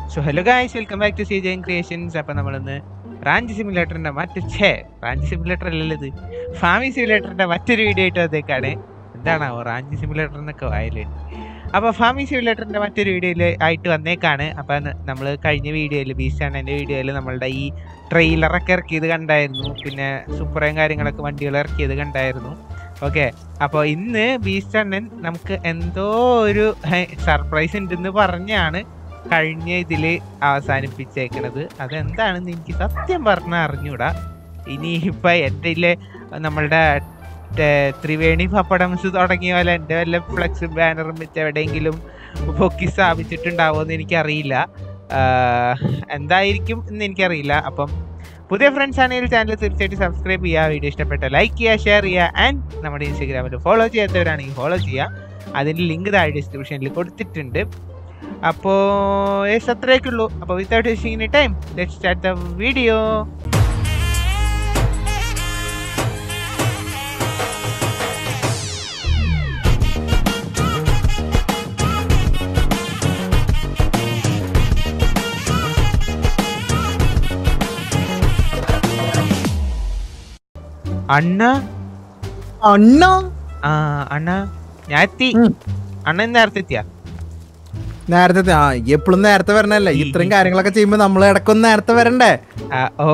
So hello guys welcome back to C Jain creations അപ്പം നമ്മളിന്ന് റാഞ്ച് സിമുലേറ്ററിന്റെ മറ്റു ഛേ റാഞ്ച് സിമുലേറ്റർ അല്ലല്ലോ ഇത് ഫാമി സിമുലേറ്ററിന്റെ മറ്റൊരു വീഡിയോ ആയിട്ട് വന്നേക്കാണ് എന്താണാവോ റാഞ്ച് സിമുലേറ്റർ എന്നൊക്കെ വായലുണ്ട് അപ്പോൾ ഫാമി സിമുലേറ്ററിന്റെ മറ്റൊരു വീഡിയോയിൽ ആയിട്ട് വന്നേക്കാണ് അപ്പം നമ്മൾ കഴിഞ്ഞ വീഡിയോയിൽ ബീസ്റ്റ് എൻ്റെ വീഡിയോയിൽ നമ്മളുടെ ഈ ട്രെയിലറൊക്കെ ഇറക്കിയത് കണ്ടായിരുന്നു പിന്നെ സൂപ്പറേയും കാര്യങ്ങളൊക്കെ വണ്ടികൾ ഇറക്കിയത് കണ്ടായിരുന്നു ഓക്കെ അപ്പോൾ ഇന്ന് ബീസ്റ്റ് അണ്ണൻ നമുക്ക് എന്തോ ഒരു സർപ്രൈസ് ഉണ്ടെന്ന് പറഞ്ഞാണ് കഴിഞ്ഞ ഇതിൽ അവസാനിപ്പിച്ചേക്കണത് അതെന്താണെന്ന് എനിക്ക് സത്യം പറഞ്ഞാൽ അറിഞ്ഞൂടാ ഇനി ഇപ്പം എൻ്റെ ഇതിലെ നമ്മളുടെ ടെ- ത്രിവേണി പപ്പടംസ് തുടങ്ങിയ പോലെ എൻ്റെ വല്ല ഫ്ലെക്സ് ബാനറും വെച്ച് എവിടെയെങ്കിലും പൊക്കി സ്ഥാപിച്ചിട്ടുണ്ടാവുമോ എന്ന് എനിക്കറിയില്ല ആഹ് എന്തായിരിക്കും എന്ന് എനിക്കറിയില്ല അപ്പം പുതിയ ഫ്രണ്ട്സ് ആണെങ്കിൽ ചാനൽ തീർച്ചയായിട്ടും സബ്സ്ക്രൈബ് ചെയ്യുക വീഡിയോ ഇഷ്ടപ്പെട്ട ലൈക്ക് ചെയ്യുക ഷെയർ ചെയ്യുക ആൻഡ് നമ്മുടെ ഇൻസ്റ്റാഗ്രാമിൽ ഫോളോ ചെയ്യാത്തവരാണെങ്കിൽ ഫോളോ ചെയ്യുക അതിൻ്റെ ലിങ്ക് താഴെ ഡിസ്ക്രിപ്ഷനിൽ കൊടുത്തിട്ടുണ്ട് അപ്പോൾ യെസ് അത്രയൊക്കെ ഉള്ളൂ അപ്പോൾ without wasting time let start the video അണ്ണ അണ്ണ ആ അണ്ണ ഞാൻ എത്തി ഉം. അണ്ണൻ നേരത്തെ എത്തിയാ നേരത്തെ ആ എപ്പോഴും നേരത്തെ വരണല്ലേ ഇത്രയും കാര്യങ്ങളൊക്കെ ചെയ്യുമ്പോ നമ്മൾ ഇടക്കൊന്ന് നേരത്തെ വരണ്ടേ ആ, ഓ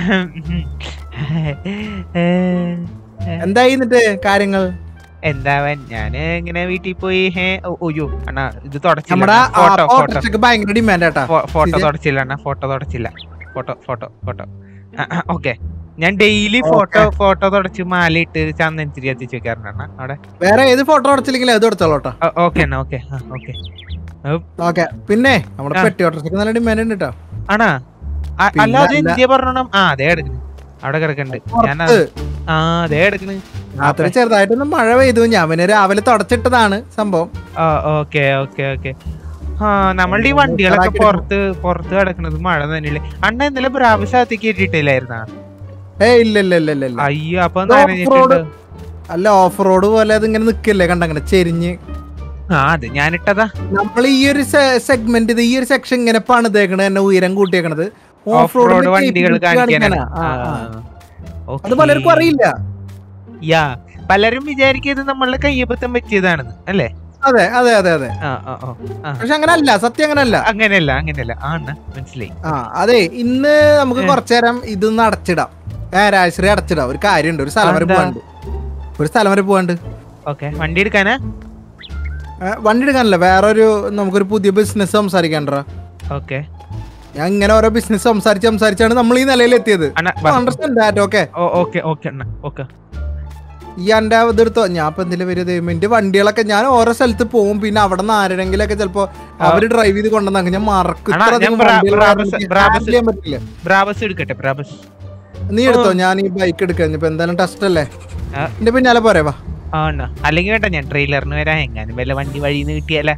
എന്തായി എന്നിട്ട് കാര്യങ്ങൾ എന്താവൻ ഞാന് ഇങ്ങനെ വീട്ടിൽ പോയി ഹേ ഓ, ഒയ്യോ അണ്ണാ ഇത് തുടച്ചില്ല നമ്മുടെ ഫോട്ടോ ഫോട്ടോ ഓട്ടോക്ക് ഭയങ്കര ഡിമാൻഡ് ആട്ടാ ഫോട്ടോ ഇത്? തുടച്ചില്ല അണ്ണാ ഫോട്ടോ തുടച്ചില്ല ഫോട്ടോ ഫോട്ടോ ഫോട്ടോ ഓക്കെ ഞാൻ ഡെയിലി ഫോട്ടോ ഫോട്ടോ തുടച്ച് മാലയിട്ട് ചന്ദനത്തിരി എത്തിച്ച് വെക്കാറുണ്ട് അണ്ണാ അവിടെ വേറെ ഏത് ഫോട്ടോ അടച്ചില്ലെങ്കിലും അത് എടുത്തോളൂട്ടോ ഓക്കെ അണ്ണാ ഓക്കെ ഓക്കെ ഓക്കെ പിന്നെ നമ്മുടെ ആ. പെട്ടി ഓട്ടോക്ക് നല്ല ഡിമാൻഡ് ഉണ്ട് കേട്ടോ ആണാ അ- പിന്നെ അല്ലാതെ അല്ല. ഇന്ത്യ പറഞ്ഞോണം ആ അതേ എടുക്കണ് അവിടെ കിടക്കണ്ട് ഞാൻ പുറത്ത് ആ അതേ എടുക്കണ് രാത്രി ചെറുതായിട്ടൊന്ന് മഴ പെയ്തു ഞാൻ പിന്നെ രാവിലെ തുടച്ചിട്ടതാണ് സംഭവം ഓക്കെ ഓക്കെ ഓക്കെ ആ നമ്മളുടെ ഈ വണ്ടികളൊക്കെ ഉഷാറാക്കി പുറത്ത് പുറത്ത് കിടക്കുന്നത് മഴ തന്നെയല്ലേ അണ്ണ ഇന്നലെ ബ്രാവശ്യത്തേക്ക് കയറ്റിയിട്ടില്ലായിരുന്നാ ഏ ഇല്ല ഇല്ല ഇല്ല ഇല്ല ഇല്ല അയ്യോ അപ്പൊ ഇത് off നനഞ്ഞിട്ടുണ്ട് road. അല്ല ഓഫ് റോഡ് പോലെ അത് ഇങ്ങനെ നിക്കല്ലേ കണ്ടങ്ങനെ ചെരിഞ്ഞ് ആ അത് ഞാനിട്ടതാ നമ്മൾ ഈ ഒരു സെഗ്മെന്റ് ഇത് ഈ ഒരു സെക്ഷൻ ഇങ്ങനെ പണിതേക്കണത് തന്നെ ഉയരം കൂട്ടിയേക്കണത് ഓഫ് റോഡ് വണ്ടികൾ കാണിക്കാനാണ് ആ, ആ, ആ. ഓക്കേ. അത് പലർക്കും അറിയില്ല യാ പലരും വിചാരിക്കും ഇത് നമ്മളുടെ കയ്യബദ്ധം പറ്റിയതാണെന്ന് അല്ലേ അതെ അതെ അതെ അതെ ആ ആ ആ ആ. പക്ഷെ അങ്ങനെ അല്ല സത്യം അങ്ങനെ അല്ല അങ്ങനെയല്ല അങ്ങനെയല്ല ആ അണ്ണ മനസ്സിലായി ആ അതെ ഇന്ന് നമുക്ക് ഏ. കുറച്ചു നേരം ഇതൊന്ന് അടച്ചിടാം ഏ രാജശ്രീ അടച്ചിടാം ഒരു കാര്യമുണ്ട് ഒരു സ്ഥലം വരെ അതെന്താ? പോവാണ്ട് ഒരു സ്ഥലം വരെ പോവാണ്ട് ഓക്കെ വണ്ടി എടുക്കാനാ ഏ, വണ്ടി എടുക്കാനല്ല വേറൊരു നമുക്കൊരു പുതിയ ബിസിനസ് സംസാരിക്കാണ്ടോ ഓക്കെ ഞാൻ ഇങ്ങനെ ഓരോ ബിസിനസ് സംസാരിച്ച് സംസാരിച്ചാണ് നമ്മൾ ഈ നിലയിൽ എത്തിയത് അണ്ണ വാ. അണ്ടർസ്റ്റാൻഡ് ദാറ്റ് ഓക്കെ ഓ ഓക്കെ ഓക്കെ അണ്ണ ഓക്കെ ഈ എന്റെ ഇതെടുത്തോ ഞാൻ ഇപ്പൊ എന്തെങ്കിലും വരും ദൈവം എന്റെ വണ്ടികളൊക്കെ ഞാൻ ഓരോ സ്ഥലത്ത് പോകും പിന്നെ അവിടെ നിന്ന് ആരെങ്കിലൊക്കെ ചിലപ്പോ അവര് ഡ്രൈവ് ചെയ്ത് കൊണ്ടുവന്നാ ഞാൻ മറക്കും അണ്ണാ, ഇത്ര ഞാൻ അധികം ബ്രാ- വണ്ടികൾ ബ്രാബസ്- എനിക്ക് ബ്രാബസ്- handle ചെയ്യാൻ പറ്റില്ല ബ്രാബസ് എടുക്കട്ടെ ബ്രാബസ് നീ എടുത്തോ ഞാൻ ഈ ബൈക്ക് എടുക്കാൻ ഇപ്പൊ എന്തായാലും ടെസ്റ്റ് അല്ലേ ആ. എന്റെ പിന്നാലെ പോരെ വാ ആ അണ്ണ അല്ലെങ്കിൽ വേണ്ട ഞാൻ ട്രെയിലറിന് വരാൻ എങ്ങാനും വല്ല വണ്ടി വഴിന്ന് കിട്ടിയാല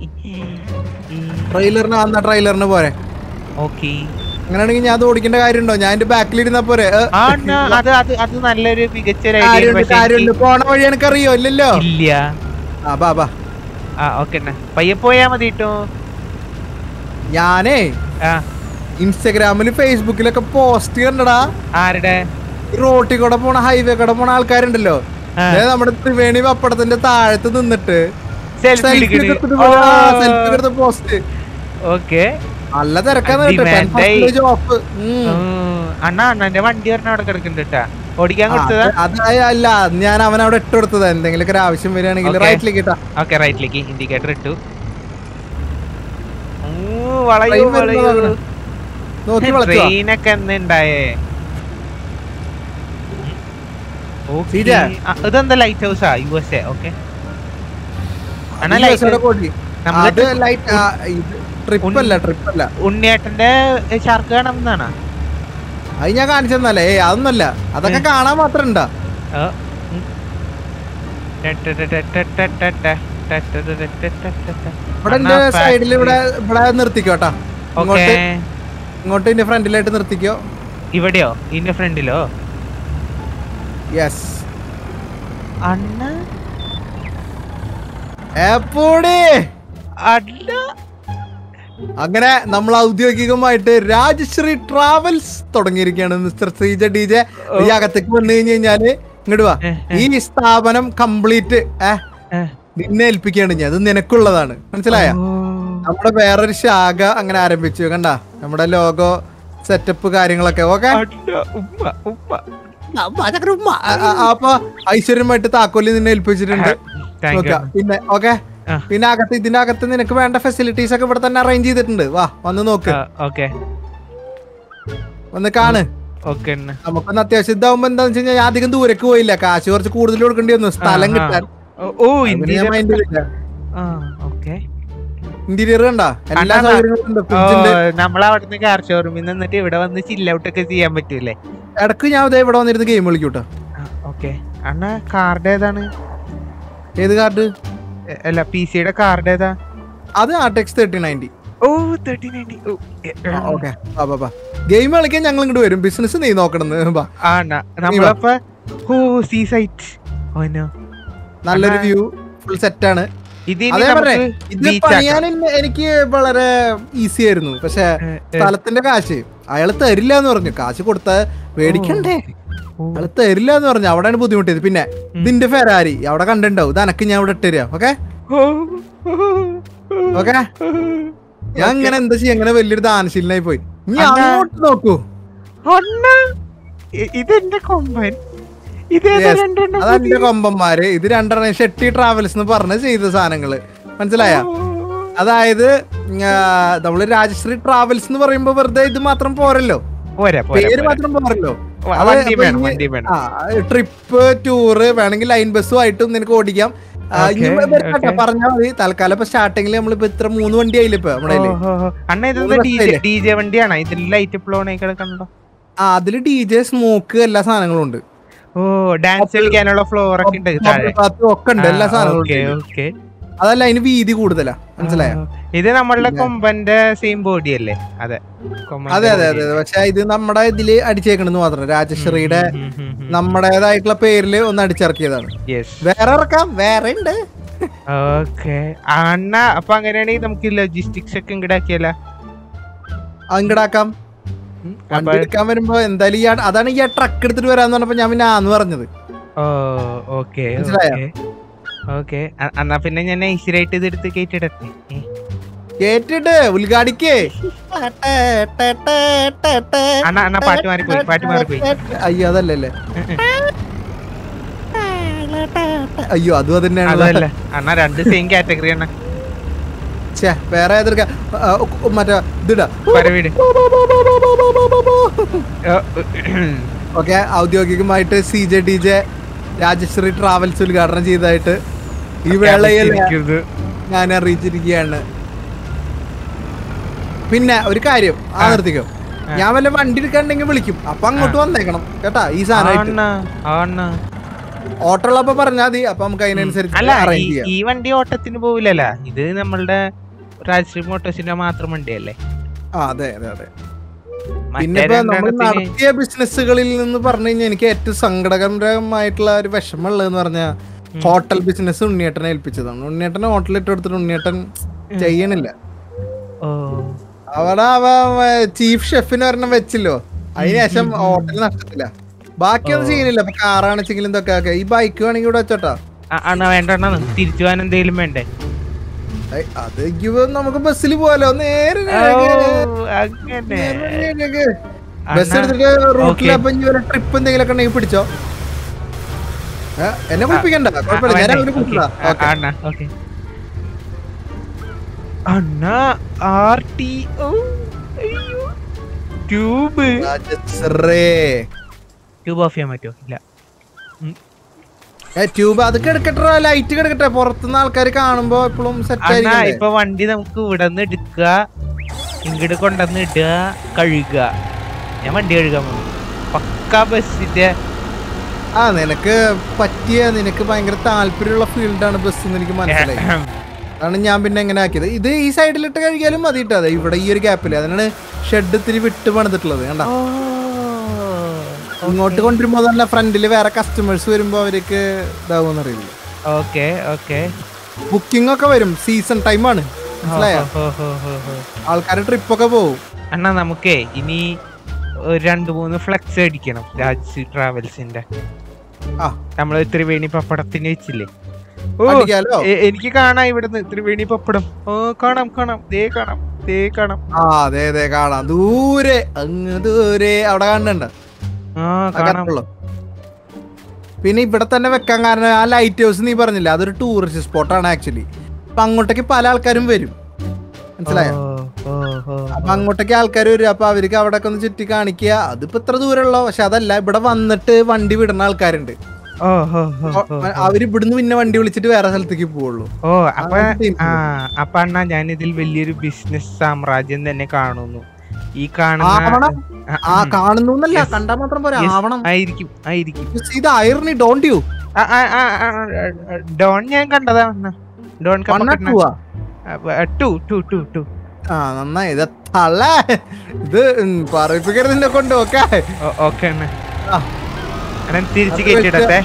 ട്രെയിലറിന് വന്ന ട്രെയിലറിന് പോരെ ഓക്കെ അങ്ങനെയാണെങ്കിൽ ഞാൻ അത് ഓടിക്കേണ്ട കാര്യമുണ്ടോ ഞാൻ എന്റെ ബാക്കിൽ ഇരുന്നാ പോരെ ഏ, ആ അണ്ണ അത് അത് അത് നല്ലൊരു മികച്ച ഒരു ഐഡിയ കാര്യമുണ്ട് കാര്യമുണ്ട് പോണ വഴി എനിക്ക് അറിയോ ഇല്ലല്ലോ ഇല്ല ആ ബാ ബാ ആ ഓക്കെ അണ്ണ പയ്യെ പോയാ മതി കേട്ടോ ഞാനേ ആ ഇൻസ്റ്റഗ്രാമില് ഫേസ്ബുക്കിലൊക്കെ പോസ്റ്റ് കണ്ടടാ ആരുടെ റോട്ടിൽ കൂടെ പോണ ഹൈവേ കൂടെ പോണ ആൾക്കാരുണ്ടല്ലോ ആ. ദേ നമ്മുടെ ത്രിവേണി പപ്പടത്തിന്റെ താഴത്ത് നിന്നിട്ട് സെൽഫി സെൽഫി എടുക്കണ് എടുത്ത പോസ്റ്റ് ഓക്കെ നല്ല തിരക്കാന്ന് Demand ആയി. കേട്ടോ ഓഫ് അണ്ണ അണ്ണന്റെ വണ്ടി പറഞ്ഞ അവിടെ കിടക്കുന്നുണ്ട് കേട്ടാ ഓടിക്കാൻ കൊടുത്തതാ അതല്ല ഞാൻ അവൻ അവിടെ ഇട്ട് കൊടുത്തതാ എന്തെങ്കിലും ഒരു ആവശ്യം വരികയാണെങ്കിൽ Okay. റൈറ്റിലേക്ക് ഇട്ടാ ഓക്കെ റൈറ്റിലേക്ക് ഇൻഡിക്കേറ്റർ ഇട്ടു ഊ, വളയൂ Train വരുന്നത് വളയൂ നോക്കണം. നോക്കി വളച്ചോ ട്രെയിനൊക്കെ എന്ന് ഉണ്ടായേ ഓക്കേ. സീജ. ആ, ഇതെന്താ ലൈറ്റ് ഹൗസാ യു എസ് എ ഓക്കെ അണ്ണാ ഈ ലൈറ്റ് ബസ്സോടെ കൂടി. നമ്മള് അത് ലൈറ്റ് ട്രിപ്പ് അല്ല ട്രിപ്പ് അല്ല ഉണ്ണിയേട്ടന്റെ ഷാർക്ക് കാണാൻ എന്നാണ് അത് ഞാൻ കാണിച്ചു തന്നല്ലേ ഏയ് അതൊന്നല്ല അതൊക്കെ കാണാൻ മാത്രം ഉണ്ടാ ഇവിടെ എന്റെ സൈഡിൽ ഇവിടെ ഇവിടെ നിർത്തിക്കോട്ടാ ഓക്കെ ഇങ്ങോട്ട് ഇങ്ങോട്ട് എന്റെ ഫ്രണ്ടിലായിട്ട് നിർത്തിക്കോ ഇവിടെയോ ഇതിന്റെ ഫ്രണ്ടിലോ യെസ് അണ്ണ എപ്പോടെ അല്ല അങ്ങനെ നമ്മൾ ഔദ്യോഗികമായിട്ട് രാജശ്രീ ട്രാവൽസ് തുടങ്ങിയിരിക്കുകയാണ് മിസ്റ്റർ ശ്രീജ ഡി ജെ ഈ അകത്തേക്ക് വന്നു കഴിഞ്ഞു കഴിഞ്ഞാല് ഇങ്ങോട്ട് വാ ഏ, ഈ സ്ഥാപനം കംപ്ലീറ്റ് ഏ ഏ. നിന്നെ ഏൽപ്പിക്കുകയാണ് ഞാൻ അത് നിനക്കുള്ളതാണ് മനസ്സിലായ ഓ. നമ്മുടെ വേറൊരു ശാഖ അങ്ങനെ ആരംഭിച്ചു കണ്ട നമ്മുടെ ലോഗോ സെറ്റപ്പ് കാര്യങ്ങളൊക്കെ ഓക്കെ അല്ല, ഉമ്മ, ഉമ്മ. അപ്പൊ ഐശ്വര്യമായിട്ട് താക്കോലി നിന്നെ ഏൽപ്പിച്ചിട്ടുണ്ട് Thank you. നോക്കാം. പിന്നെ ഓക്കെ ആ. പിന്നെ അകത്ത് ഇതിന്റെ അകത്ത് നിനക്ക് വേണ്ട ഫെസിലിറ്റീസ് ഒക്കെ ഇവിടെ തന്നെ അറേഞ്ച് ചെയ്തിട്ടുണ്ട് വാ വന്ന് നോക്ക് ആ, ഓക്കെ വന്ന് കാണ് ഓക്കെ അണ്ണ. നമുക്കൊന്ന് അത്യാവശ്യം ഇതാവുമ്പോ എന്താന്ന് വെച്ച് കഴിഞ്ഞാൽ അധികം ദൂരക്ക് പോയില്ല കാശ് കുറച്ച് കൂടുതൽ കൊടുക്കേണ്ടി വന്നു സ്ഥലം ആ, കിട്ടാൻ ഓ, ഓ അതിന് ഞാൻ ഇന്ത്യയിലെ mind ചെയ്തില്ല. ആ ഓക്കെ ഇന്റീരിയർ കണ്ട എല്ലാ അണ്ണാ, സൗകര്യങ്ങളും ഉണ്ട് ഓ ഫ്രിഡ്ജ് ഉണ്ട് നമ്മളവിടുന്ന് കാർ ഷോറൂമിൽ നിന്നിട്ട് ഇവിടെ വന്ന് ചില്ല ഔട്ട് ഒക്കെ ചെയ്യാൻ പറ്റൂലേ ഇടക്ക് ഞാൻ ദേ ഇവിടെ വന്നിരുന്ന് ഗെയിം കളിക്കൂട്ടോ ഓക്കെ അണ്ണ കാർഡ് ഏതാണ് ഏത് കാർഡ് എ, അല്ല പി സിയുടെ കാർഡ് ഏതാ അത് ആർടെക്സ് thirty ninety oh thirty ninety okay game കളിക്കാൻ ഞങ്ങൾ ഇങ്ങോട്ട് വരും ബിസിനസ് നീ നോക്കണം ബാ ആ അണ്ണ നമ്മളപ്പോ ഓ സീ സൈറ്റ് ഓനോ നല്ലൊരു അണ്ണാ. വ്യൂ ഫുൾ സെറ്റ് ആണ് ഇത് ഇനി അതേ നമുക്ക് പറഞ്ഞേ ഇത് beach ആക്കാം. പണിയാൻ എന്നെ- എനിക്ക് വളരെ ഈസി ആയിരുന്നു പക്ഷെ ഏ, ഏ, സ്ഥലത്തിന്റെ കാശ് അയാള് തരില്ല എന്ന് പറഞ്ഞു കാശ് കൊടുത്ത മേടിക്കണ്ടേ ഓ, അയാള് തരില്ല എന്ന് പറഞ്ഞു അവിടെയാണ് ബുദ്ധിമുട്ടിയത് പിന്നെ ഇതിന്റെ ഫെരാരി അവിടെ കണ്ടിട്ടുണ്ടാവും ഇത് അനക്ക് ഞാൻ ഇവിടെ ഇട്ടുതരാം ഓക്കെ ഓ, ഓ, ഓക്കെ ഞാൻ ഇങ്ങനെ എന്താ ചെയ്യാ ഇങ്ങനെ വലിയൊരു ദാനശീലനായി പോയി ഇനി അണ്ണാ. അങ്ങോട്ട് നോക്കൂ അണ്ണ ഇ- ഇതെന്റെ കൊമ്പൻ ഇതേതാ Yes. രണ്ടെണ്ണം അതെന്റെ കൊമ്പന്മാര് ഇത് രണ്ടെണ്ണം ഷെട്ടി ട്രാവൽസ് എന്ന് പറഞ്ഞ് ചെയ്ത സാധനങ്ങള് മനസ്സിലായ അതായത് ആ, നമ്മള് രാജശ്രീ ട്രാവൽസ് എന്ന് പറയുമ്പോ വെറുതെ ഇത് മാത്രം പോരല്ലോ പോരാ പോരാ പേര് പോരാ. മാത്രം പോരല്ലോ വ- അത് വണ്ടി അപ്പൊ വേണം ഇനി- വണ്ടി വേണം ആ ട്രിപ്പ് ടൂറ് വേണമെങ്കിൽ ലൈൻ ബസ്സും ആയിട്ടും നിനക്ക് ഓടിക്കാം ആ, ഇനി Okay, വരട്ടെ, okay. പറഞ്ഞാ മതി തൽക്കാലം ഇപ്പൊ സ്റ്റാർട്ടിങ്ങിൽ നമ്മളിപ്പോ ഇത്ര മൂന്ന് വണ്ടി ആയില്ല ഇപ്പൊ നമ്മുടെ കയ്യില്. ഓ, ഓ, ഓ. അണ്ണ മൂന്ന് ഇതെന്താ ഡി ജെ ബസ്സായില്ലേ? ഡി ജെ വണ്ടിയാണോ ഇതിൽ ലൈറ്റ് പ്ലോണേ കിടക്കണല്ലോ ആ അതില് ഡി ജെ സ്മോക്ക് എല്ലാ സാധനങ്ങളും ഉണ്ട് ഓ ഡാൻസ് കളിക്കാനുള്ള ഫ്ലോർ ഒക്കെ ഉണ്ട് താഴെ ബാത്ത് ഒക്കെ ഉണ്ട് എല്ലാ സാധനങ്ങളും ഓക്കെ ഉണ്ട്. ഓക്കെ അതല്ല അതിന് വീതി കൂടുതലാ മനസ്സിലായ ഇത് നമ്മളുടെ കൊമ്പന്റെ സെയിം ബോഡി അല്ലേ അതെ കൊമ്പന്റെ അതെ അതെ അതെ body. പക്ഷെ ഇത് നമ്മുടെ ഇതില് അടിച്ചേക്കണെന്ന് മാത്രം രാജശ്രീയുടെ ഉം, ഉം, ഉം, ഉം. നമ്മുടേതായിട്ടുള്ള പേരില് ഒന്ന് അടിച്ചിറക്കിയതാണ് Yes. വേറെ ഇറക്കാം വേറെ ഉണ്ട് ഓക്കെ അണ്ണ അപ്പൊ അങ്ങനെയാണെങ്കിൽ നമുക്ക് ലോജിസ്റ്റിക്സ് ഒക്കെ ഇങ്ങടാക്കിയല്ല അങ്ങടാക്കാം വണ്ടി എടുക്കാൻ വരുമ്പോ എന്തായാലും ഈ ആ- അതാണ് ഈ ട്രക്ക് എടുത്തിട്ട് വരാന്ന് പറഞ്ഞപ്പോ ഞാൻ പിന്നെ ആന്ന് പറഞ്ഞത് ഓ ഓക്കെ മനസ്സിലായോ? ഓക്കെ എന്നാ പിന്നെ ഞാൻ ഐശ്വര്യമായിട്ട് ഇത് എടുത്ത് കേട്ടിടട്ടെ ഏ. കേട്ടിട്ട് ഉദ്ഘാടിക്കേ അണ്ണ അണ്ണ പാട്ട് മാറിപ്പോയി പാട്ട് മാറിപ്പോയി അയ്യോ അതല്ലല്ലേ അയ്യോ അതും തന്നെയാണ് അതല്ല അണ്ണ രണ്ട് സെയിം കാറ്റഗറി അണ്ണ ഛേ വേറെ ഏതൊക്കെ മറ്റേ ഇതിടാ പരവീട് ഓക്കെ ഔദ്യോഗികമായിട്ട് C J D J Rajasree travels ഉദ്ഘാടനം ചെയ്തതായിട്ട് ഈ വേളയിൽ ഞാൻ അറിയിച്ചിരിക്കുകയാണ് പിന്നെ ഒരു കാര്യം ആ ആ. നിർത്തിക്കോ ഞാൻ വല്ല വണ്ടി എടുക്കാണ്ടെങ്കിൽ വിളിക്കും അപ്പൊ അങ്ങോട്ട് വന്നേക്കണം കേട്ടാ ഈ സാധനമായിട്ട് അണ്ണ അണ്ണ ഓട്ടോ ഉള്ളപ്പോ പറഞ്ഞാൽ മതി അപ്പൊ നമുക്ക് അതിനനുസരിച്ച് അല്ല അറേഞ്ച് ഈ- ചെയ്യാം ഈ വണ്ടി ഓട്ടത്തിന് പോവില്ലല്ല ഇത് നമ്മളുടെ രാജശ്രീ മോട്ടോഴ്സിന്റെ മാത്രം വണ്ടിയല്ലേ ആ അതെ അതെ അതെ മറ്റേ പിന്നെ ഇപ്പൊ നമ്മൾ രണ്ടെണ്ണത്തിന് നടത്തിയ ബിസിനസ്സുകളിൽ നിന്ന് പറഞ്ഞു കഴിഞ്ഞാൽ എനിക്ക് ഏറ്റവും സങ്കടകരമായിട്ടുള്ള ഒരു വിഷമമുള്ളതെന്ന് പറഞ്ഞാൽ ഹോട്ടൽ ബിസിനസ് ഉണ്ണിയേട്ടനെ ഏൽപ്പിച്ചതാണ് ഉണ്ണിയേട്ടനെ ഹോട്ടലിൽ ഇട്ട് കൊടുത്തിട്ട് ഉണ്ണിയേട്ടൻ ചെയ്യണില്ല ഓ അവിടെ അവ ചീഫ് ഷെഫിന് ഒരെണ്ണം വെച്ചില്ലോ അതിനുശേഷം ഹോട്ടൽ നഷ്ടത്തില്ല ബാക്കിയൊന്നും ചെയ്യുന്നില്ല ഇപ്പൊ കാറാണെച്ചെങ്കിലും ഇതൊക്കെ ആക്കുക ഈ ബൈക്ക് വേണമെങ്കിൽ ഇവിടെ വെച്ചോട്ടാ അ- അണ്ണ വേണ്ട അണ്ണ തിരിച്ചു പോകാൻ എന്തെങ്കിലും വേണ്ടേ ഏയ്, അത് ഇയ്യോ, നമുക്ക് ബസ്സിൽ പോവാലോ നേരെ ഓ, അങ്ങനെ ബസ് അണ്ണാ, എടുത്തിട്ട് റൂട്ടിൽ okay. അപ്പൊ ഇനി വല്ല ട്രിപ്പ് എന്തെങ്കിലും ഒക്കെ ഉണ്ടെങ്കിൽ പിടിച്ചോ ഏ, എന്നെ കുളിപ്പിക്കണ്ട കുഴപ്പമില്ല ഞാൻ വേണ്ടേ? അവര് കുളിച്ചതാ ഓക്കേ. ആ, ഓക്കെ അണ്ണ ഓക്കെ അണ്ണ ആർ ടി ഓ അയ്യോ ട്യൂബ് ട്യൂബ് ഓഫ് ചെയ്യാൻ പറ്റുമോ ഇല്ല ട്യൂബ് അത് കിടക്കട്ടെ ലൈറ്റ് കിടക്കട്ടെ പുറത്തുനിന്ന് ആൾക്കാർ കാണുമ്പോ എപ്പോഴും സെറ്റ് അണ്ണാ ആയിരിക്കും ഇപ്പൊ വണ്ടി നമുക്ക് ഇവിടെ നിന്ന് എടുക്കുക ഇങ്ങോട്ട് കൊണ്ടുവന്ന് ഇടുക കഴുകുക ഞാൻ വണ്ടി കഴുകാൻ പോകും പക്ക ബസ്സിന്റെ ആ നിനക്ക് പറ്റിയ നിനക്ക് ഭയങ്കര താല്പര്യമുള്ള ഫീൽഡാണ് ബസ് എന്ന് എനിക്ക് മനസ്സിലായി അതാണ് ഞാൻ പിന്നെ എങ്ങനെ ആക്കിയത് ഇത് ഈ സൈഡിലിട്ട് കഴിക്കാലും മതി കേട്ടോ അതെ ഇവിടെ ഈ ഒരു ഗ്യാപ്പില് അതിനാണ് ഷെഡ് ഇത്തിരി വിട്ട് പണിതിട്ടുള്ളത് കണ്ട ഓ, ഇങ്ങോട്ട് കൊണ്ടുവരുമ്പോ തന്നെ ഫ്രണ്ടില് വേറെ കസ്റ്റമേഴ്സ് വരുമ്പോ അവർക്ക് ഇതാവുമെന്ന് അറിയില്ല ഓക്കെ ഓക്കെ ബുക്കിംഗ് ഒക്കെ വരും സീസൺ ടൈമാണ് മനസ്സിലായോ ഹോ, ഹോ, ഹോ, ഹോ. ആൾക്കാർ ട്രിപ്പൊക്കെ പോകും അണ്ണാ നമുക്കേ ഇനി ഒരു രണ്ട് മൂന്ന് ഫ്ലെക്സ് അടിക്കണം രാജ് ട്രാവൽസിന്റെ ആ നമ്മള് ത്രിവേണി പപ്പടത്തിന് വെച്ചില്ലേ ഓ അടിക്കാലോ എ- എനിക്ക് കാണാം ഇവിടുന്ന് ത്രിവേണി പപ്പടം ഓ കാണാം കാണാം ദേ കാണാം ദേ കാണാം ആ അതെ അതെ കാണാം ദൂരെ അങ്ങ് ദൂരെ അവിടെ കാണുന്നുണ്ട് ആ കാണാം അകത്തുള്ളൂ. പിന്നെ ഇവിടെ തന്നെ വെക്കാൻ കാരണം ആ ലൈറ്റ് ഹൗസ് നീ പറഞ്ഞില്ല അതൊരു ടൂറിസ്റ്റ് സ്പോട്ടാണ് ആക്ച്വലി അപ്പൊ അങ്ങോട്ടേക്ക് പല ആൾക്കാരും വരും മനസ്സിലായോ ഓ, ഓ, ഓ, അപ്പൊ അങ്ങോട്ടേക്ക് ആൾക്കാർ വരും അപ്പൊ അവർക്ക് അവിടെ ഒക്കെ ഒന്ന് ചുറ്റി കാണിക്കുക അതിപ്പോ ഇത്ര ദൂരമുള്ളൂ പക്ഷെ അതല്ല ഇവിടെ വന്നിട്ട് വണ്ടി വിടുന്ന ആൾക്കാരുണ്ട് ഓ, ഓ, ഓ, ഓ, ഓ. അവര് ഇവിടുന്ന് പിന്നെ വണ്ടി വിളിച്ചിട്ട് വേറെ സ്ഥലത്തേക്ക് പോവുള്ളൂ ഓ അപ്പൊ അങ്ങനത്തെ team ആ അപ്പൊ അണ്ണാ ഞാൻ ഇതിൽ വലിയൊരു ബിസിനസ് സാമ്രാജ്യം തന്നെ കാണുന്നു ഈ കാണുന്ന ആവണം ആ, ആ ഉം. കാണുന്നു എന്നല്ല Yes. കണ്ടാ മാത്രം പോരാ Yes. ആവണം ആയിരിക്കും ആയിരിക്കും ഇത് ഐർണി ഡോണ്ട് യു ആ, ആ, ആ, ആ, ആ, ഡോൺ ഞാൻ കണ്ടതാ അണ്ണാ. ഡോൺ വണ്ണ കപ്പക്കെട്ടിനെ- ടൂവാ ആ, ടു ടു ടു ടു ആ നന്നായി ഇത് തള്ള ഇത് ഉം, പറയിപ്പിക്കരുതിന്റെ കൊണ്ട് ഓക്കെ ഓ- ഓക്കെ അണ്ണ ആ. അണ്ണൻ തിരിച്ച് അത് കയറ്റിടത്തെ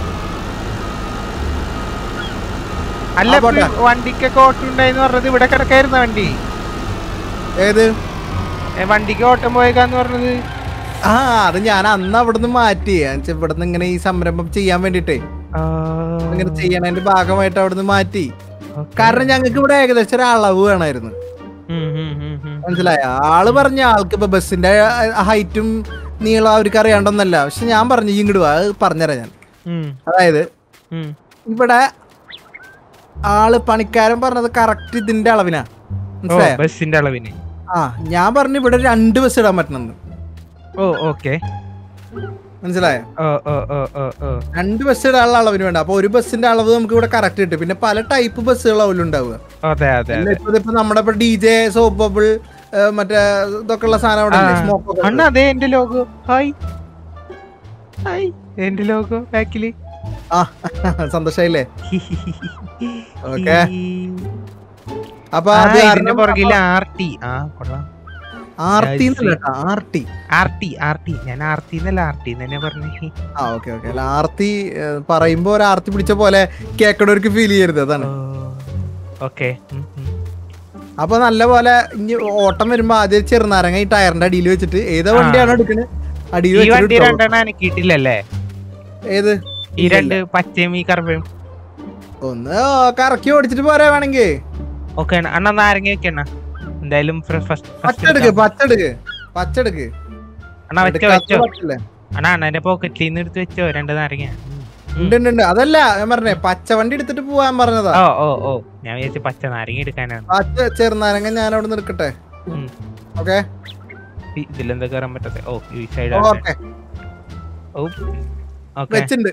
അല്ല ആ, പോട്ടെ. ഇപ്പൊ വണ്ടിക്കൊക്കെ ഓട്ടം ഉണ്ടായിന്ന് പറഞ്ഞത് ഇവിടെ കിടക്കായിരുന്ന വണ്ടി ഏത് ഏ, വണ്ടിക്ക് ഓട്ടം പോയേക്കാന്ന് പറഞ്ഞത് ആ അത് ഞാൻ അന്ന് അവിടുന്ന് മാറ്റി എന്നുവെച്ചാ ഇവിടുന്ന് ഇങ്ങനെ ഈ സംരംഭം ചെയ്യാൻ വേണ്ടിട്ടേ ആ, ഇങ്ങനെ ചെയ്യണതിന്റെ ഭാഗമായിട്ട് അവിടുന്ന് മാറ്റി ഓക്കേ. കാരണം ഞങ്ങൾക്ക് ഇവിടെ ഏകദേശം ഒരു അളവ് വേണമായിരുന്നു ഉം, ഉം, ഉം, ഉം. മനസ്സിലായ ആള് പറഞ്ഞ ആൾക്ക് ഇപ്പൊ ബസ്സിന്റെ ഹൈറ്റും നീളം അവർക്ക് അറിയാണ്ടൊന്നല്ല പക്ഷെ ഞാൻ പറഞ്ഞു "ഈ ഇങ്ങോട്ട് വാ അത് പറഞ്ഞുതരാം ഞാൻ ഉം, അതായത് ഉം. ഇവിടെ ആള് പണിക്കാരൻ പറഞ്ഞത് കറക്റ്റ് ഇതിന്റെ അളവിനാ ഓ മനസ്സിലായോ ബസ്സിന്റെ അളവിന് ആ ഞാൻ പറഞ്ഞു ഇവിടെ രണ്ട് ബസ് ഇടാൻ പറ്റണമെന്ന് ഓ ഓക്കെ മനസ്സിലായോ ഓ ഓ ഓ ഓ ഓ രണ്ട് ബസ് ഇടാനുള്ള അളവിന് വേണ്ട അപ്പൊ ഒരു ബസ്സിന്റെ അളവ് നമുക്ക് ഇവിടെ കറക്റ്റ് കിട്ടും പിന്നെ പല ടൈപ്പ് ബസ്സുകൾ ഉണ്ടാവുക അതെ അതെ പിന്നെ അതെ ഇപ്പൊ ഇതിപ്പോ നമ്മുടെ ഇപ്പൊ ഡി ജെ സോപ്പ് ബബിൾ മറ്റേ ഇതൊക്കെ ഉള്ള സാധനം അവിടെ ആ. സ്മോക്ക് അണ്ണ അതെ എന്റെ ലോഗോ ഹായ് ഹായ് എന്റെ ലോഗോ ബാക്കില് ആ സന്തോഷായില്ലേ ഓക്കെ അപ്പൊ ആ, അത് ഇതിന്റെ കാരണം പുറകില് ആർട്ടി ആ കൊള്ളാം ആർത്തി എന്നല്ല കേട്ടോ ആർട്ടി ആർട്ടി ആർട്ടി ഞാൻ ആർട്ടി എന്നല്ല ആർട്ടി തന്നെ പറഞ്ഞു ആ ഓക്കെ ഓക്കെ അല്ല ആർത്തി ഏഹ്, പറയുമ്പോ ഒരു ആർത്തി പിടിച്ച പോലെ കേക്കടവർക്ക് ഫീൽ ചെയ്യരുത് അതാണ് ഓക്കെ അപ്പൊ നല്ല പോലെ ഇനി ഓട്ടം വരുമ്പോ ആദ്യം ചെറുനാരങ്ങ ഈ ടയറിന്റെ അടിയിൽ വെച്ചിട്ട് ഏതോ ആ. വണ്ടിയാണോ എടുക്കണത് അടിയിൽ ഈ വണ്ടി വെച്ചിട്ട് രണ്ടെണ്ണം അനക്കിയിട്ടില്ലല്ലേ ഏത് ഈ രണ്ട് പച്ചയും ഈ കറുപ്പയും ഒന്ന് കറക്കി ഓടിച്ചിട്ട് പോരാ വേണമെങ്കിൽ ഓക്കെ അണ്ണ നാരങ്ങ വെക്കണ്ണ എന്തായാലും ഫസ്റ്റ് പച്ചെടുക്ക് പച്ചെടുക്ക് പച്ചെടുക്ക് അണ്ണാ വെച്ചോ എടുക്കാത്ത വെച്ചോ പച്ചല്ലേ? അണ്ണാ അണ്ണന്റെ പോക്കറ്റിൽ നിന്ന് എടുത്ത് വെച്ചോ രണ്ട് നാരങ്ങ ഉം. ഉണ്ട് ഉണ്ട് ഉണ്ട് അതല്ല ഞാൻ പറഞ്ഞേ പച്ച വണ്ടി എടുത്തിട്ട് പോവാൻ പറഞ്ഞതാ ഓ ഓ ഓ ഞാൻ വിചാരിച്ചു പച്ച നാരങ്ങ എടുക്കാനാണ് പച്ച ചെറുനാരങ്ങ ഞാൻ അവിടെ നിന്ന് എടുക്കട്ടെ ഉം. ഓക്കെ ഇ- ഇതിലെന്താ കയറാൻ പറ്റാത്ത ഓ ഈ സൈഡ് ഓക്കെ ഓ ഓക്കെ വെച്ചിണ്ട്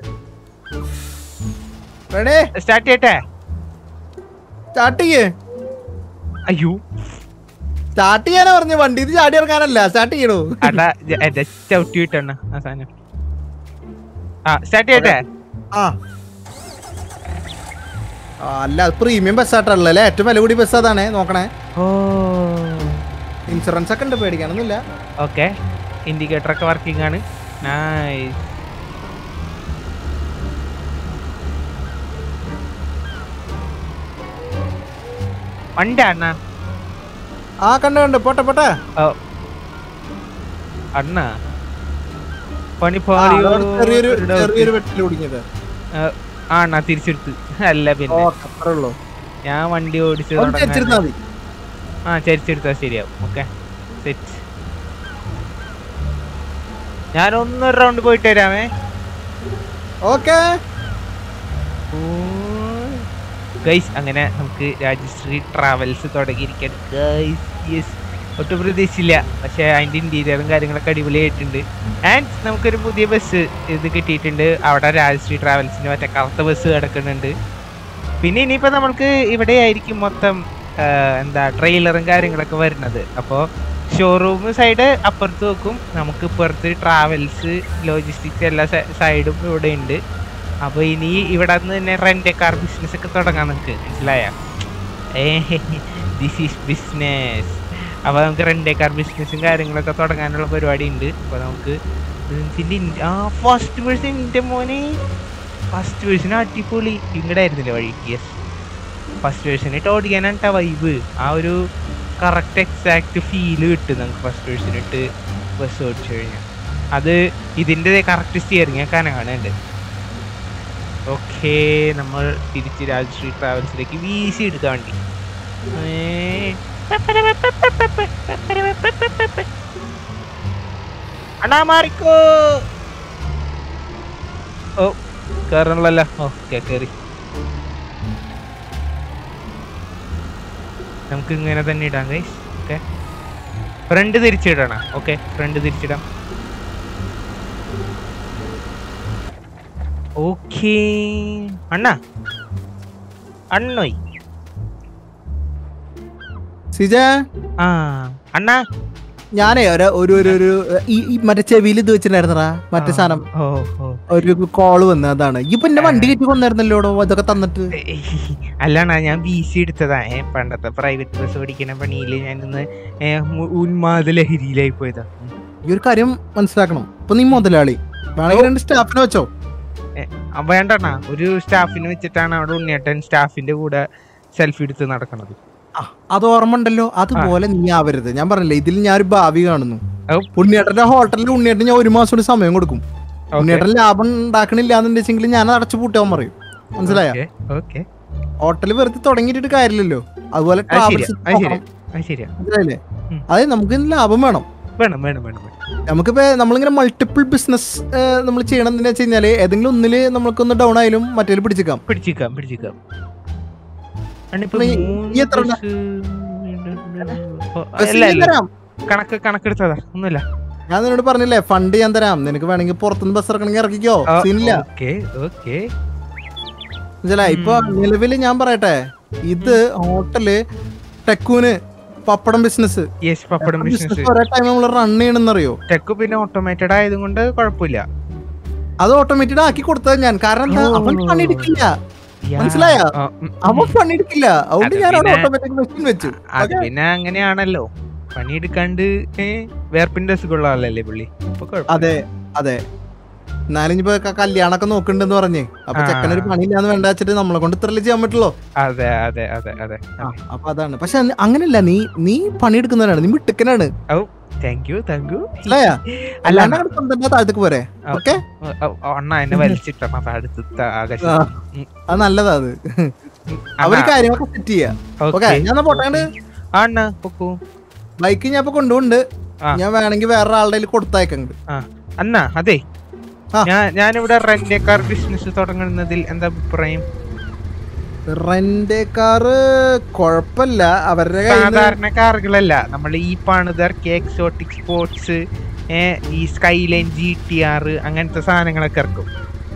റെഡി സ്റ്റാർട്ട് ചെയ്യട്ടെ സ്റ്റാർട്ട് ചെയ്യേ അയ്യോ സ്റ്റാർട്ട് ചെയ്യാനാ പറഞ്ഞു വണ്ടി ഇത് ചാടി ഇറങ്ങാനല്ല സ്റ്റാർട്ട് ചെയ്യണോ അടാ ജ- എ, ജസ്റ്റ് ചവിട്ടി വിട്ടണ്ണ ആ സാധനം ആ സ്റ്റാർട്ട് ചെയ്യട്ടെ ആ ആ, അല്ല അത് പ്രീമിയം ബസ്സായിട്ടുള്ളത് അല്ലേ ഏറ്റവും വില കൂടി ബസ് അതാണ് നോക്കണേ ഓ ഇൻഷുറൻസ് ഒക്കെ ഉണ്ട് പേടിക്കാനൊന്നുമില്ല ഓക്കെ ഇൻഡിക്കേറ്റർ ഒക്കെ വർക്കിംഗ് ആണ് നൈസ് വണ്ടി അണ്ണ ആ കണ്ട് കണ്ട് പോട്ടെ പോട്ടെ ഓ അണ്ണ പണി ആ, പാളിയോ അതവിടെ ചെറിയൊരു ഒരു doubt. ചെറിയൊരു വെട്ടിൽ കുടുങ്ങിയത് ആ, ആ അണ്ണ തിരിച്ചെടുത്ത് അല്ല ഓ പിന്നെ അത്രേ ഉള്ളൂ ഞാൻ വണ്ടി ഓടിച്ച് ഒന്ന് തുടങ്ങാൻ വെച്ചിരുന്നാ മതി ആ ചരിച്ചെടുത്താൽ ശരിയാവും ഓക്കെ സെറ്റ് ഞാൻ ഒന്നൊരു റൗണ്ട് പോയിട്ട് വരാമേ ഓക്കെ ഗൈസ് അങ്ങനെ നമുക്ക് രാജശ്രീ ട്രാവൽസ് തുടങ്ങിയിരിക്കുകയാണ് ഗൈസ് യെസ് ഒട്ടും പ്രതീക്ഷിച്ചില്ല പക്ഷേ അതിൻ്റെ ഇൻറ്റീരിയറും കാര്യങ്ങളൊക്കെ അടിപൊളിയായിട്ടുണ്ട് ആൻഡ് നമുക്കൊരു പുതിയ ബസ് ഇത് കിട്ടിയിട്ടുണ്ട് അവിടെ രാജശ്രീ ട്രാവൽസിന് മറ്റേ കറുത്ത ബസ് കിടക്കുന്നുണ്ട് പിന്നെ ഇനിയിപ്പോൾ നമ്മൾക്ക് ഇവിടെ ആയിരിക്കും മൊത്തം ആ, എന്താ ട്രെയിലറും കാര്യങ്ങളൊക്കെ വരുന്നത് അപ്പോൾ ഷോറൂം സൈഡ് അപ്പുറത്ത് വെക്കും നമുക്ക് ഇപ്പുറത്ത് ട്രാവൽസ് ലോജിസ്റ്റിക്സ് എല്ലാ സൈഡും ഇവിടെ ഉണ്ട് അപ്പോൾ ഇനി ഇവിടെ നിന്ന് തന്നെ റെൻ്റ് കാർ ബിസിനസ് ഒക്കെ തുടങ്ങാം നമുക്ക് മനസ്സിലായ ദിസ് ഈസ് ബിസിനസ് അപ്പോൾ നമുക്ക് റെൻ്റ് കാർ ബിസിനസ്സും കാര്യങ്ങളൊക്കെ തുടങ്ങാനുള്ള പരിപാടി ഉണ്ട് അപ്പോൾ നമുക്ക് ഇതിൻ്റെ ഇൻ- ആ ഫസ്റ്റ് വേഴ്സൺ എൻ്റെ മോനെ ഫസ്റ്റ് വേഴ്സൺ അടിപൊളി ഇങ്ങടെ ആയിരുന്നില്ലേ വഴി യെസ് ഫസ്റ്റ് വേർഷൻ ഇട്ട് ഓടിക്കാനാണ് വൈബ് ആ ഒരു കറക്റ്റ് എക്സാക്ട് ഫീല് കിട്ടും നമുക്ക് ഫസ്റ്റ് വേർഷൻ ഇട്ട് ബസ് ഓടിച്ചു കഴിഞ്ഞാൽ അത് ഇതിൻ്റെ കറക്റ്റ് സ്റ്റിയറിങ് ഒക്കെ കാണുന്നുണ്ട് ഓക്കെ നമ്മൾ തിരിച്ച് രാജശ്രീ ട്രാവൽസിലേക്ക് വീശി എടുക്കാൻ വേണ്ടി ഏ. അണ്ണാ മാറിക്കോ ഓ കയറണല്ലോ ഓക്കെ കയറി നമുക്ക് ഇങ്ങനെ തന്നെ ഇടാം ഗൈസ് ഓക്കെ ഫ്രണ്ട് തിരിച്ചിടണം ഓക്കെ ഫ്രണ്ട് തിരിച്ചിടാം ഓക്കേ അണ്ണ അണ്ണോയ് സിജ ആ അണ്ണ ഞാനേ ഒരു ഒരു ഒരു ഒരു ഈ ഈ മറ്റേ ചെവിയിൽ ഇത് വെച്ചിട്ടുണ്ടായിരുന്നടാ മറ്റേ സാധനം ഓ ഓ ഒരു കോള് വന്നു അതാണ് ഇപ്പൊ എന്റെ വണ്ടി കയറ്റി കൊന്നായിരുന്നല്ലോടോ അതൊക്കെ തന്നിട്ട് അല്ലണ്ണ ഞാൻ ബി സി എടുത്തതാ ഏ പണ്ടത്തെ പ്രൈവറ്റ് ബസ് ഓടിക്കുന്ന പണിയിൽ ഞാനിന്ന് ഏ, മു- ഉന്മാദ ലഹരിയിലായി പോയതാ ഈ ഒരു കാര്യം മനസ്സിലാക്കണം ഇപ്പൊ നീ മുതലാളി വേണമെങ്കിൽ രണ്ട് സ്റ്റാഫിനെ വെച്ചോ ആ, വേണ്ടണ്ണ ഒരു സ്റ്റാഫിനെ വെച്ചിട്ടാണ് അവിടെ ഉണ്ണിയേട്ടൻ സ്റ്റാഫിന്റെ കൂടെ സെൽഫി എടുത്ത് നടക്കണത് ആ, അത് ഓർമ്മ ഉണ്ടല്ലോ അതുപോലെ നീ ആവരുത് ഞാൻ പറഞ്ഞില്ലേ ഇതിൽ ഞാൻ ഒരു ഭാവി കാണുന്നു ഔ. ഉണ്ണിയേട്ടന്റെ ഹോട്ടലിൽ ഉണ്ണിയേട്ടൻ ഞാൻ ഒരു മാസം കൂടി സമയം കൊടുക്കും Okay. ഉണ്ണിയേട്ടൻ ലാഭം ഉണ്ടാക്കണില്ല എന്നുണ്ടെച്ചെങ്കിൽ ഞാൻ അത് അടച്ചു പൂട്ടാൻ പറയും മനസ്സിലായ ഓക്കേ, ഓക്കേ ഹോട്ടൽ വെറുതെ തുടങ്ങിയിട്ട് കാര്യമില്ലല്ലോ അതുപോലെ അത് ശരിയാ travels അത് ശരിയാ നോക്കണം. അത് ശരിയാ മനസ്സിലായില്ലേ ഉം. അതായത് നമുക്ക് ഇതിന് ലാഭം വേണം വേണം വേണം വേണം വേണം നമുക്കിപ്പോ നമ്മളിങ്ങനെ മൾട്ടിപ്പിൾ ബിസിനസ് നമ്മൾ ചെയ്യണം എന്ന് വെച്ച് കഴിഞ്ഞാല് ഏതെങ്കിലും ഒന്നില് നമുക്കൊന്ന് ഡൗൺ ആയാലും മറ്റേല് പിടിച്ചേക്കാം പിടിച്ചിക്കാം പിടിച്ചിക്കാം അണ്ണിപ്പോ നീ- മൂന്ന് നീ എത്ര ബസ് ഓ, ബസ് അല്ല ഞാൻ അല്ല തരാം കണക്ക് കണക്കെടുത്തതാ ഒന്നുമില്ല ഞാൻ നിന്നോട് പറഞ്ഞില്ലേ ഫണ്ട് ഞാൻ തരാം നിനക്ക് വേണമെങ്കിൽ പുറത്തുനിന്ന് ബസ് ഇറക്കണമെങ്കിൽ ഇറക്കിക്കോ സീനില്ല ഓക്കെ ഓക്കെ മനസ്സിലായി ഇപ്പൊ നിലവില് ഞാൻ പറയട്ടെ ഇത് ഹോട്ടല് ടെക്കൂന് പപ്പടം ബിസിനസ് യെസ് പപ്പടം ബിസിനസ് ഒരേ ടൈം നമ്മൾ റൺ ചെയ്യണമെന്നറിയോ ടെക്ക് പിന്നെ ഓട്ടോമേറ്റഡ് ആയതുകൊണ്ട് കുഴപ്പമില്ല അത് ഓട്ടോമാറ്റഡ് ആക്കി കൊടുത്തത് ഞാൻ കാരണം എന്താ അവൻ ഓ. പണിയെടുക്കില്ല യാ. മനസ്സിലായോ? ആ, ഉം, ഉം. അവൻ പണിയെടുക്കില്ല അതുകൊണ്ട് അത് ഞാൻ അവിടെ പിന്നെ- ഓട്ടോമാറ്റിക് മെഷീൻ വെച്ചു അത് പിന്നെ അങ്ങനെയാണല്ലോ പണിയെടുക്കാണ്ട് ഏ, വേർപ്പിന്റെ അസുഖമുള്ള ആളല്ലേ പുള്ളി അപ്പൊ കുഴപ്പമില്ല. അതെ അതെ എന്നാലും ഇനിയിപ്പോ ക- കല്യാണൊക്കെ നോക്കണ്ടെന്ന് പറഞ്ഞേ അപ്പൊ ആ. ചെക്കനൊരു പണിയില്ലാന്ന് വേണ്ട വെച്ചിട്ട് നമ്മളെ കൊണ്ട് ഇത്രല്ലേ ചെയ്യാൻ പറ്റുള്ളൂ അതെ അതെ അതെ അതെ ആ, അപ്പൊ അതാണ് പക്ഷെ അന്ന് അങ്ങനെയല്ല നീ നീ പണിയെടുക്കുന്നവരാണ് നീ മിട്ടുക്കനാണ് താങ്ക് യു താങ്ക് യു മനസ്സിലായാ അല്ല അല്ലാണ്ട് അവിടെ കൊണ്ടുവന്നാ താഴത്തേക്ക് പോരെ ആ. ഓക്കെ അണ്ണ എന്നെ വലിച്ചിട്ടണ അടുത്ത ആകാശം ആ. അത് നല്ലതാ അത് അവര് കാര്യങ്ങളൊക്കെ സെറ്റ് ചെയ്യാ ഓക്കെ ഞാൻ എന്നാ പോട്ടെ അണ്ണ പൊക്കൂ ബൈക്ക് ഞാൻ ഇപ്പൊ കൊണ്ടുപോണ്ട് ആ. ഞാൻ വേണമെങ്കിൽ വേറെ ആളുടെ കയ്യിൽ കൊടുത്തയക്കണ്ട് അണ്ണ അതെ ആ. ഞാൻ ഞാനിവിടെ റെന്റ് കാർ ബിസിനസ് തുടങ്ങുന്നതിൽ എന്താ അഭിപ്രായം റെന്റ് കാറ് കൊഴപ്പല്ല അവരുടെ കയ്യിൽ സാധാരണ കാറുകളല്ല നമ്മൾ ഈ പണിതർ എക്സോട്ടിക് സ്പോർട്സ് ഈ സ്കൈലൈൻ ജി ടി ആർ അങ്ങനത്തെ സാധനങ്ങളൊക്കെ ഇറക്കും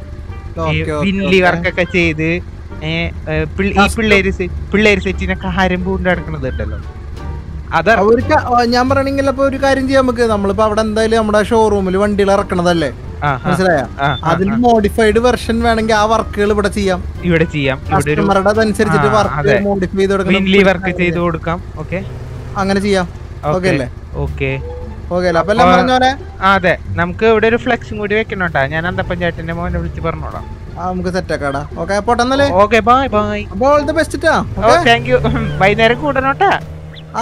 വിൻലി വർക്കൊക്കെ ചെയ്ത് ഏ, ഏ, പിള്ള- ഈ Custom. പിള്ളേര് സെ- പിള്ളേര് സെറ്റിനൊക്കെ ഹരം പൂണ്ട് നടക്കണത് ഉണ്ടല്ലോ അത് അവർക്ക് ഞാൻ പറയണെങ്കിൽ അപ്പൊ ഒരു കാര്യം ചെയ്യാം നമുക്ക് നമ്മളിപ്പോ അവിടെ എന്തായാലും നമ്മുടെ ഷോറൂമിൽ വണ്ടികൾ ഇറക്കണതല്ലേ ആ, ആ, മനസ്സിലായ ആ, ആ, അതിന് ആ. മോഡിഫൈഡ് വെർഷൻ വേണമെങ്കിൽ ആ വർക്കുകൾ ഇവിടെ ചെയ്യാം ഇവിടെ ചെയ്യാം ഇവിടെ ഒരു കസ്റ്റമറുടെ അതനുസരിച്ചിട്ട് ആ, വർക്ക് അതെ. മോഡിഫൈ ചെയ്ത് കൊടുക്കണം വിൻലി വർക്ക് ചെയ്ത് കൊടുക്കാം ഓക്കെ അങ്ങനെ ചെയ്യാം ഓക്കെ ഓക്കെ അല്ലേ ഓക്കെ ഓക്കെ അല്ലേ അപ്പൊ എല്ലാം അപ്പൊ- പറഞ്ഞ പോലെ ആ അതെ നമുക്ക് ഇവിടെ ഒരു ഫ്ലെക്സും കൂടി വെക്കണം കേട്ടാ ഞാൻ അന്തപ്പൻ ചേട്ടന്റെ മോനെ വിളിച്ച് പറഞ്ഞോളാം ആ, നമുക്ക് സെറ്റ് ആക്കാടാ ഓക്കെ പോട്ടെ എന്നാലേ ഓക്കെ ബൈ ബൈ അപ്പൊ ഓൾ ദി ബെസ്റ്റ് ടാ ഓ ഓക്കെ താങ്ക് യു വൈകുന്നേരം കൂടണോട്ടാ ആ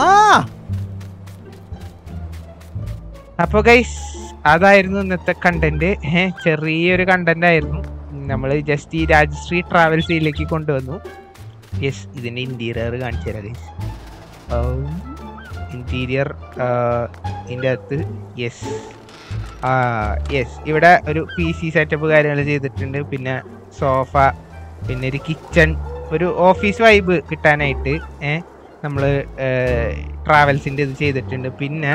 അപ്പൊ ഗൈസ് അതായിരുന്നു ഇന്നത്തെ കണ്ടന്റ് ചെറിയൊരു കണ്ടന്റ് ആയിരുന്നു നമ്മൾ ജസ്റ്റ് ഈ രാജശ്രീ ട്രാവൽസിലേക്ക് കൊണ്ടുവന്നു യെസ് ഇതിന്റെ ഇന്റീരിയർ കാണിച്ചു തരാം ഗൈസ് ഇന്റീരിയർ ഇതിൻ്റെ അകത്ത് യെസ് യെസ് ഇവിടെ ഒരു പി സി സെറ്റപ്പ് കാര്യങ്ങൾ ചെയ്തിട്ടുണ്ട് പിന്നെ സോഫ പിന്നെ ഒരു കിച്ചൺ ഒരു ഓഫീസ് വൈബ് കിട്ടാനായിട്ട് ഏഹ് നമ്മൾ ട്രാവൽസിൻ്റെ ഇത് ചെയ്തിട്ടുണ്ട് പിന്നെ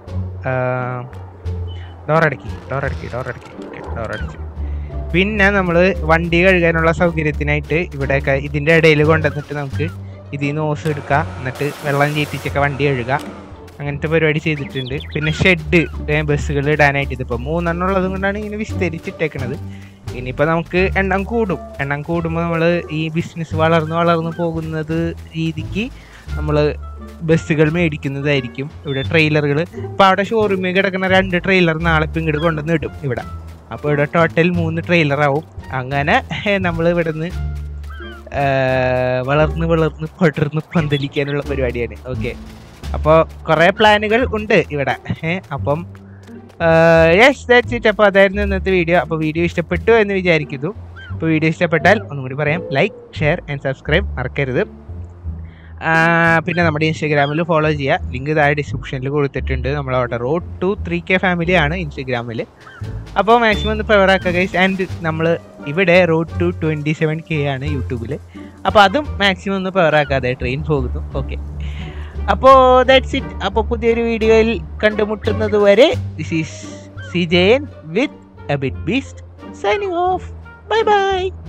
ഡോറടക്കി ഡോറടക്കി ഡോറടക്കി ഡോറടച്ചു പിന്നെ നമ്മൾ വണ്ടി കഴുകാനുള്ള സൗകര്യത്തിനായിട്ട് ഇവിടെയൊക്കെ ഇതിൻ്റെ ഇടയിൽ കൊണ്ടുവന്നിട്ട് നമുക്ക് ഇതിൽ നിന്ന് ഓസ് എടുക്കാം എന്നിട്ട് വെള്ളം ചീറ്റിച്ചൊക്കെ വണ്ടി കഴുകുക അങ്ങനത്തെ പരിപാടി ചെയ്തിട്ടുണ്ട് പിന്നെ ഷെഡ് ബസ്സുകൾ ഇടാനായിട്ട് ഇതിപ്പോൾ മൂന്നെണ്ണം ഉള്ളത് കൊണ്ടാണ് ഇങ്ങനെ വിസ്തരിച്ചിട്ടേക്കണത് ഇനിയിപ്പോൾ നമുക്ക് എണ്ണം കൂടും എണ്ണം കൂടുമ്പോൾ നമ്മൾ ഈ ബിസിനസ് വളർന്ന് വളർന്ന് പോകുന്നത് രീതിക്ക് നമ്മൾ ബസ്സുകൾ മേടിക്കുന്നതായിരിക്കും ഇവിടെ ട്രെയിലറുകൾ ഇപ്പോൾ അവിടെ ഷോറൂമിൽ കിടക്കുന്ന രണ്ട് ട്രെയിലർ നാളെ ഇപ്പം ഇങ്ങോട്ട് കൊണ്ടുവന്ന് ഇടും ഇവിടെ അപ്പോൾ ഇവിടെ ടോട്ടൽ മൂന്ന് ട്രെയിലർ ആവും അങ്ങനെ നമ്മൾ ഇവിടുന്ന് വളർന്ന് വളർന്ന് പടർന്ന് പന്തലിക്കാനുള്ള പരിപാടിയാണ് ഓക്കെ അപ്പോൾ കുറേ പ്ലാനുകൾ ഉണ്ട് ഇവിടെ ഏ അപ്പം യെസ് ദാറ്റ്സ് ഇറ്റ് അപ്പോൾ അതായിരുന്നു ഇന്നത്തെ വീഡിയോ അപ്പോൾ വീഡിയോ ഇഷ്ടപ്പെട്ടു എന്ന് വിചാരിക്കുന്നു അപ്പോൾ വീഡിയോ ഇഷ്ടപ്പെട്ടാൽ ഒന്നും കൂടി പറയാം ലൈക്ക് ഷെയർ ആൻഡ് സബ്സ്ക്രൈബ് മറക്കരുത് ആ, പിന്നെ നമ്മുടെ ഇൻസ്റ്റാഗ്രാമിൽ ഫോളോ ചെയ്യുക ലിങ്ക് താഴെ ഡിസ്ക്രിപ്ഷനിൽ കൊടുത്തിട്ടുണ്ട് നമ്മളവിടെ റോഡ് ടു ത്രീ കെ ഫാമിലിയാണ് ഇൻസ്റ്റഗ്രാമിൽ അപ്പോൾ മാക്സിമം ഒന്ന് ഫേവർ ആക്കുക ഗൈസ് ആൻഡ് നമ്മൾ ഇവിടെ road to twenty seven K ആണ് യൂട്യൂബിൽ അപ്പോൾ അതും മാക്സിമം ഒന്ന് ഫേവർ ആക്കാതെ ട്രെയിൻ പോകുന്നു ഓക്കെ അപ്പോൾ ദാറ്റ്സ് ഇറ്റ് അപ്പോൾ പുതിയൊരു വീഡിയോയിൽ കണ്ടുമുട്ടുന്നത് വരെ this is C Jayan with a bit beast signing off bye by